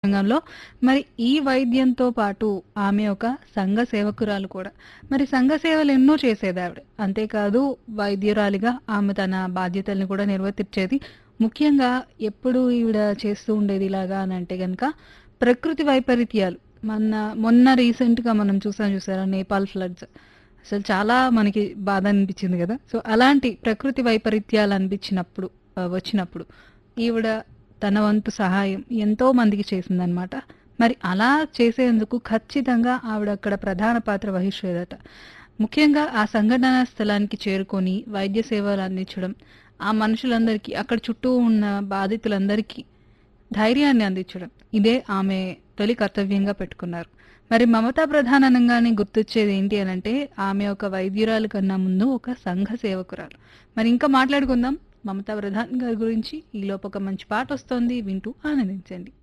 సంఘంలో మరి ఈ వైద్యంతో పాటు ఆమె ఒక సంఘ సేవకురాలు కూడా మరి సంఘ సేవలు ఎన్నో చేసేది ఆవిడ అంతేకాదు వైద్యురాలిగా ఆమె తన బాధ్యతల్ని కూడా నిర్వర్తించేది ముఖ్యంగా ఎప్పుడు ఈవిడ చేస్తూ ఉండేది ఇలాగా అని అంటే గనక ప్రకృతి వైపరీత్యాలు మొన్న మొన్న రీసెంట్ గా మనం చూసాం చూసారా నేపాల్ ఫ్లడ్స్ అసలు చాలా మనకి బాధ అనిపించింది కదా సో అలాంటి ప్రకృతి వైపరీత్యాలు అనిపించినప్పుడు ఆ, వచ్చినప్పుడు ఈవిడ తన వంతు సహాయం ఎంతో మందికి చేసిందనమాట మరి అలా చేసేందుకు ఖచ్చితంగా ఆవిడ అక్కడ ప్రధాన పాత్ర వహించేదట ముఖ్యంగా ఆ సంఘటన స్థలానికి చేరుకొని వైద్య సేవలు అందించడం ఆ మనుషులందరికీ అక్కడ చుట్టూ ఉన్న బాధితులందరికీ ధైర్యాన్ని అందించడం ఇదే ఆమె తొలి కర్తవ్యంగా పెట్టుకున్నారు మరి మమతా ప్రధానంగానే గుర్తొచ్చేది ఏంటి అని అంటే ఆమె ఒక వైద్యురాలు కన్నా ముందు ఒక సంఘ సేవకురాలు మరి ఇంకా మాట్లాడుకుందాం మమతా ప్రధాన్ గారి గురించి ఈ లోపు ఒక మంచి పాట వస్తోంది వింటూ ఆనందించండి